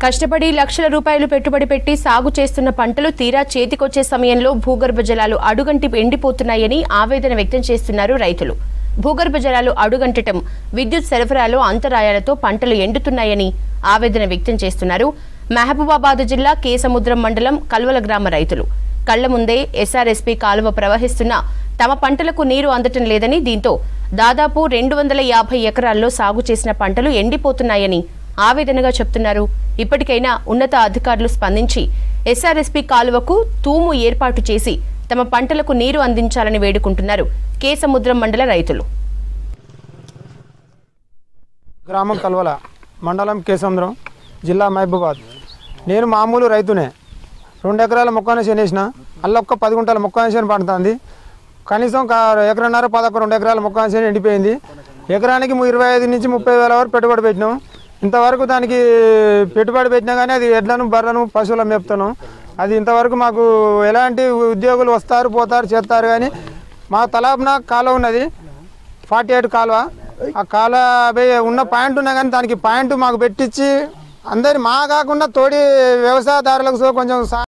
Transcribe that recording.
కష్టపడి లక్షల రూపాయలు పెట్టుబడి పెట్టి సాగు చేస్తున్న పంటలు తీరా చేతికొచ్చే సమయంలో భూగర్భ జలాలు అడుగంటి ఎండిపోతున్నాయని ఆవేదన వ్యక్తం చేస్తున్నారు రైతులు భూగర్భ జలాలు అడుగంటటం విద్యుత్ సరఫరాలో అంతరాయాలతో పంటలు ఎండుతున్నాయని ఆవేదన వ్యక్తం చేస్తున్నారు మహబూబాబాద్ జిల్లా కేసముద్రం మండలం కల్వల గ్రామ రైతులు కళ్ల ముందే ఎస్ఆర్ఎస్పీ కాలువ ప్రవహిస్తున్నా తమ పంటలకు నీరు అందటం లేదని దీంతో దాదాపు రెండు వందల యాభై ఎకరాల్లో సాగు చేసిన పంటలు ఎండిపోతున్నాయని ఆవేదనగా చెప్తున్నారు ఇప్పటికైనా ఉన్నత అధికారులు స్పందించి ఎస్ఆర్ఎస్పీ కాలువకు తూము ఏర్పాటు చేసి తమ పంటలకు నీరు అందించాలని వేడుకుంటున్నారు కేసముద్రం మండల రైతులు గ్రామం కల్వల మండలం కేసముద్రం జిల్లా మహబూబాద్ నేను మామూలు రైతునే రెండు ఎకరాల మొక్కన చేనేసిన అల్ల ఒక్క పది గుంటల మొక్కన చేను పండుతుంది కనీసం కా- ఎకరన్నర పదకొండు రెండు ఎకరాల మొక్కన చేను ఎండిపోయింది ఎకరానికి ము- ఇరవై ఐదు నుంచి ముప్పై వేల వరకు పెట్టుబడి పెట్టినాం ఇంతవరకు దానికి పెట్టుబడి పెట్టినా కానీ అది ఎడ్లను బర్రెలను పశువులను మేపుతున్నాం అది ఇంతవరకు మాకు ఎలాంటి ఉద్యోగులు వస్తారు పోతారు చేస్తారు కానీ మా తలాపున కాలువ ఉన్నది ఫార్టీ ఎయిట్ కాలువ ఆ కాలువ అవి ఉన్న పాయింట్ ఉన్నా కానీ దానికి పాయింట్ మాకు పెట్టించి అందరి మా కాకుండా తోడి వ్యవసాయదారులకు సో కొంచెం సా